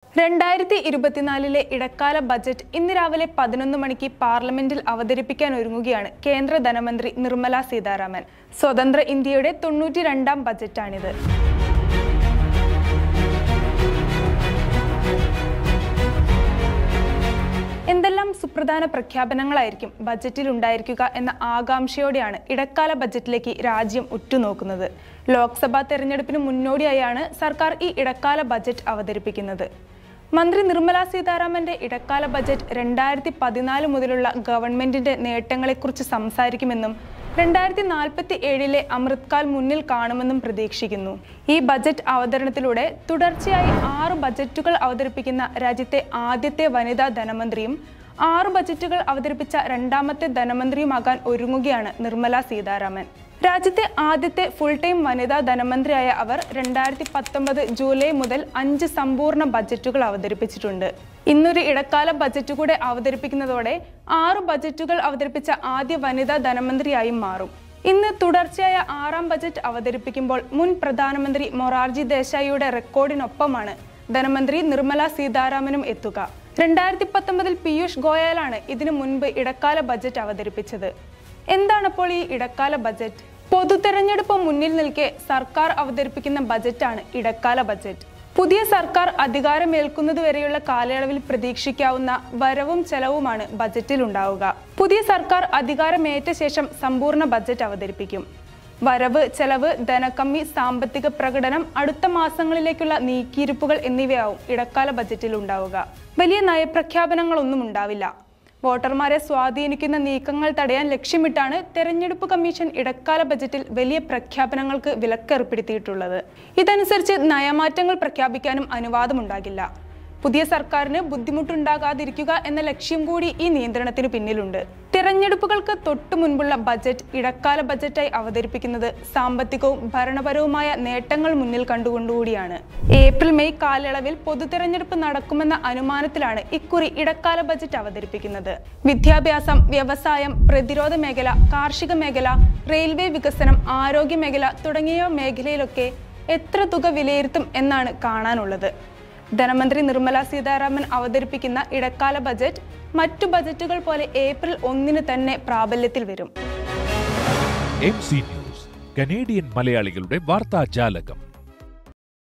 രണ്ടായിരത്തി ഇരുപത്തിനാലിലെ ഇടക്കാല ബജറ്റ് ഇന്ന് രാവിലെ പതിനൊന്ന് മണിക്ക് പാർലമെന്റിൽ അവതരിപ്പിക്കാൻ ഒരുങ്ങുകയാണ് കേന്ദ്ര ധനമന്ത്രി നിർമ്മല സീതാരാമൻ സ്വതന്ത്ര ഇന്ത്യയുടെ തൊണ്ണൂറ്റി രണ്ടാം ബജറ്റാണിത് എന്തെല്ലാം സുപ്രധാന പ്രഖ്യാപനങ്ങളായിരിക്കും ബജറ്റിൽ ഉണ്ടായിരിക്കുക എന്ന ആകാംക്ഷയോടെയാണ് ഇടക്കാല ബജറ്റിലേക്ക് രാജ്യം ഉറ്റുനോക്കുന്നത് ലോക്സഭാ തെരഞ്ഞെടുപ്പിന് മുന്നോടിയായാണ് സർക്കാർ ഈ ഇടക്കാല ബജറ്റ് അവതരിപ്പിക്കുന്നത് മന്ത്രി നിർമ്മല സീതാരാമന്റെ ഇടക്കാല ബജറ്റ് രണ്ടായിരത്തി പതിനാല് മുതലുള്ള ഗവൺമെന്റിന്റെ നേട്ടങ്ങളെക്കുറിച്ച് സംസാരിക്കുമെന്നും രണ്ടായിരത്തി നാൽപ്പത്തി ഏഴിലെ അമൃത്കാൽ മുന്നിൽ കാണുമെന്നും പ്രതീക്ഷിക്കുന്നു ഈ ബജറ്റ് അവതരണത്തിലൂടെ തുടർച്ചയായി ആറ് ബജറ്റുകൾ അവതരിപ്പിക്കുന്ന രാജ്യത്തെ ആദ്യത്തെ വനിതാ ധനമന്ത്രിയും ആറ് ബജറ്റുകൾ അവതരിപ്പിച്ച രണ്ടാമത്തെ ധനമന്ത്രിയുമാകാൻ ഒരുങ്ങുകയാണ് നിർമ്മല സീതാരാമൻ രാജ്യത്തെ ആദ്യത്തെ ഫുൾ ടൈം വനിതാ ധനമന്ത്രിയായ അവർ രണ്ടായിരത്തി പത്തൊമ്പത് ജൂലൈ മുതൽ അഞ്ച് സമ്പൂർണ്ണ ബജറ്റുകൾ അവതരിപ്പിച്ചിട്ടുണ്ട് ഇന്നൊരു ഇടക്കാല ബജറ്റ് കൂടെ അവതരിപ്പിക്കുന്നതോടെ ആറ് ബജറ്റുകൾ അവതരിപ്പിച്ച ആദ്യ വനിതാ ധനമന്ത്രിയായും മാറും ഇന്ന് തുടർച്ചയായ ആറാം ബജറ്റ് അവതരിപ്പിക്കുമ്പോൾ മുൻ പ്രധാനമന്ത്രി മൊറാർജി ദേശായിയുടെ റെക്കോർഡിനൊപ്പമാണ് ധനമന്ത്രി നിർമ്മല സീതാരാമനും എത്തുക രണ്ടായിരത്തി പത്തൊമ്പതിൽ പീയൂഷ് ഗോയലാണ് ഇതിനു മുൻപ് ഇടക്കാല ബജറ്റ് അവതരിപ്പിച്ചത് എന്താണപ്പോൾ ഈ ഇടക്കാല ബജറ്റ് പൊതു തെരഞ്ഞെടുപ്പ് മുന്നിൽ നിൽക്കെ സർക്കാർ അവതരിപ്പിക്കുന്ന ബജറ്റാണ് ഇടക്കാല ബജറ്റ് പുതിയ സർക്കാർ അധികാരമേൽക്കുന്നതുവരെയുള്ള കാലയളവിൽ പ്രതീക്ഷിക്കാവുന്ന വരവും ചെലവുമാണ് ബജറ്റിൽ ഉണ്ടാവുക പുതിയ സർക്കാർ അധികാരമേറ്റ ശേഷം സമ്പൂർണ്ണ ബജറ്റ് അവതരിപ്പിക്കും വരവ് ചെലവ് ധനക്കമ്മി സാമ്പത്തിക പ്രകടനം അടുത്ത മാസങ്ങളിലേക്കുള്ള നീക്കിയിരിപ്പുകൾ എന്നിവയാവും ഇടക്കാല ബജറ്റിൽ ഉണ്ടാവുക വലിയ നയപ്രഖ്യാപനങ്ങളൊന്നും ഉണ്ടാവില്ല വോട്ടർമാരെ സ്വാധീനിക്കുന്ന നീക്കങ്ങൾ തടയാൻ ലക്ഷ്യമിട്ടാണ് തെരഞ്ഞെടുപ്പ് കമ്മീഷൻ ഇടക്കാല ബജറ്റിൽ വലിയ പ്രഖ്യാപനങ്ങൾക്ക് വിലക്കേർപ്പെടുത്തിയിട്ടുള്ളത് ഇതനുസരിച്ച് നയമാറ്റങ്ങൾ പ്രഖ്യാപിക്കാനും അനുവാദമുണ്ടാകില്ല പുതിയ സർക്കാരിന് ബുദ്ധിമുട്ടുണ്ടാകാതിരിക്കുക എന്ന ലക്ഷ്യം കൂടി ഈ നിയന്ത്രണത്തിന് പിന്നിലുണ്ട് തിരഞ്ഞെടുപ്പുകൾക്ക് തൊട്ടു മുൻപുള്ള ബജറ്റ് ഇടക്കാല ബജറ്റായി അവതരിപ്പിക്കുന്നത് സാമ്പത്തികവും ഭരണപരവുമായ നേട്ടങ്ങൾ മുന്നിൽ കണ്ടുകൊണ്ടുകൂടിയാണ് ഏപ്രിൽ മെയ് കാലയളവിൽ പൊതു തെരഞ്ഞെടുപ്പ് നടക്കുമെന്ന അനുമാനത്തിലാണ് ഇക്കുറി ഇടക്കാല ബജറ്റ് അവതരിപ്പിക്കുന്നത് വിദ്യാഭ്യാസം വ്യവസായം പ്രതിരോധ മേഖല കാർഷിക മേഖല റെയിൽവേ വികസനം ആരോഗ്യ മേഖല തുടങ്ങിയ മേഖലയിലൊക്കെ എത്ര തുക വിലയിരുത്തും എന്നാണ് കാണാനുള്ളത് ധനമന്ത്രി നിർമ്മല സീതാരാമൻ അവതരിപ്പിക്കുന്ന ഇടക്കാല ബജറ്റ് മറ്റു ബജറ്റുകൾ പോലെ ഏപ്രിൽ ഒന്നിന് തന്നെ പ്രാബല്യത്തിൽ വരും എം സി ന്യൂസ് കനേഡിയൻ മലയാളികളുടെ വാർത്താജാലകം